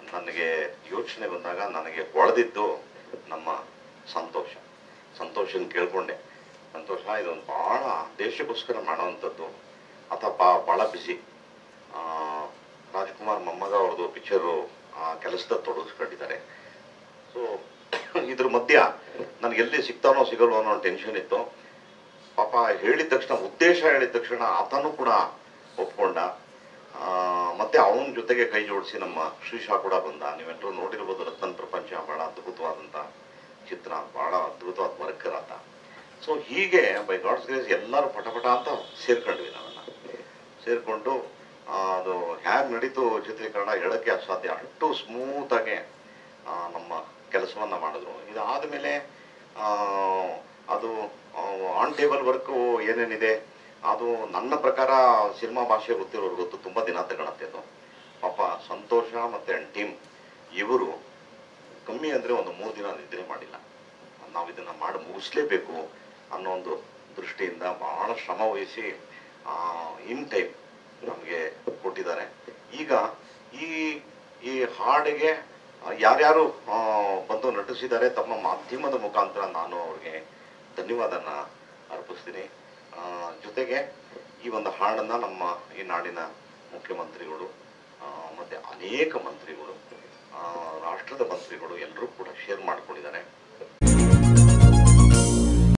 ನನಗೆ ಯೋಚನೆ ಬಂದಾಗ ನನಗೆ ಹೊಳೆದಿದ್ದು ನಮ್ಮ ಸಂತೋಷ ಸಂತೋಷನ ಕೇಳ್ಕೊಂಡೆ ಸಂತೋಷ ಇದೊಂದು ಭಾಳ ದೇಶಕ್ಕೋಸ್ಕರ ಮಾಡೋವಂಥದ್ದು ಅಥವಾ ಭಾಳ ಬಿಸಿ ರಾಜ್ಕುಮಾರ್ ಮೊಮ್ಮಗ ಅವ್ರದ್ದು ಪಿಕ್ಚರು ಕೆಲಸದ ತೊಡಗಿಸ್ಕೊಂಡಿದ್ದಾರೆ ಸೊ ಇದ್ರ ಮಧ್ಯ ನನಗೆ ಎಲ್ಲಿ ಸಿಗ್ತಾನೋ ಸಿಗಲ್ವೋ ಅನ್ನೋ ಟೆನ್ಷನ್ ಇತ್ತು ಪಾಪ ಹೇಳಿದ ತಕ್ಷಣ ಉದ್ದೇಶ ಹೇಳಿದ ತಕ್ಷಣ ಆತನೂ ಕೂಡ ಒಪ್ಕೊಂಡ ಆ, ಮತ್ತೆ ಅವನ ಜೊತೆಗೆ ಕೈ ಜೋಡಿಸಿ ನಮ್ಮ ಶ್ರೀಶಾ ಕೂಡ ಬಂದ ನೀವೆಲ್ಲರೂ ನೋಡಿರ್ಬೋದು ರತನ್ ಪ್ರಪಂಚ ಬಹಳ ಅದ್ಭುತವಾದಂಥ ಚಿತ್ರ ಬಹಳ ಅದ್ಭುತವಾದ ವರ್ಕರ್ ಆತ ಸೊ ಹೀಗೆ ಬೈ ಗಾಡ್ಸ್ ಗ್ರೇಸ್ ಎಲ್ಲರೂ ಪಟಪಟ ಅಂತ ಸೇರ್ಕೊಂಡ್ವಿ ನಾವೆಲ್ಲ ಸೇರಿಕೊಂಡು ಅದು ಹೇಗೆ ನಡೀತು ಚಿತ್ರೀಕರಣ ಹೇಳೋಕ್ಕೆ ಅಸಾಧ್ಯ ಅಷ್ಟು ಸ್ಮೂತಾಗಿ ನಮ್ಮ ಕೆಲಸವನ್ನು ಮಾಡಿದ್ರು ಇದಾದಮೇಲೆ ಅದು ಆನ್ ಟೇಬಲ್ ವರ್ಕು ಏನೇನಿದೆ ಅದು ನನ್ನ ಪ್ರಕಾರ ಸಿನಿಮಾ ಭಾಷೆ ಗೊತ್ತಿರೋರು ಗೊತ್ತು ತುಂಬ ದಿನ ತಗೊಳತ್ತೆ ಅದು ಪಾಪ ಸಂತೋಷ ಮತ್ತು ಟೀಮ್ ಇವರು ಕಮ್ಮಿ ಅಂದರೆ ಒಂದು ಮೂರು ದಿನ ನಿದ್ರೆ ಮಾಡಿಲ್ಲ ನಾವು ಇದನ್ನು ಮಾಡಿ ಮುಗಿಸ್ಲೇಬೇಕು ಅನ್ನೋ ಒಂದು ದೃಷ್ಟಿಯಿಂದ ಬಹಳ ಶ್ರಮ ವಹಿಸಿ ಇನ್ ಟೈಮ್ ನಮಗೆ ಕೊಟ್ಟಿದ್ದಾರೆ ಈಗ ಈ ಈ ಹಾಡಿಗೆ ಆ, ಯಾರ್ಯಾರು ಆ, ಬಂದು ನಟಿಸಿದ್ದಾರೆ ತಮ್ಮ ಮಾಧ್ಯಮದ ಮುಖಾಂತರ ನಾನು ಅವ್ರಿಗೆ ಧನ್ಯವಾದನ ಅರ್ಪಿಸ್ತೀನಿ ಆ, ಜೊತೆಗೆ ಈ ಒಂದು ಹಾಡನ್ನ ನಮ್ಮ ಈ ನಾಡಿನ ಮುಖ್ಯಮಂತ್ರಿಗಳು ಆ, ಮತ್ತೆ ಅನೇಕ ಮಂತ್ರಿಗಳು ಆ, ರಾಷ್ಟ್ರದ ಮಂತ್ರಿಗಳು ಎಲ್ಲರೂ ಕೂಡ ಶೇರ್ ಮಾಡ್ಕೊಂಡಿದ್ದಾರೆ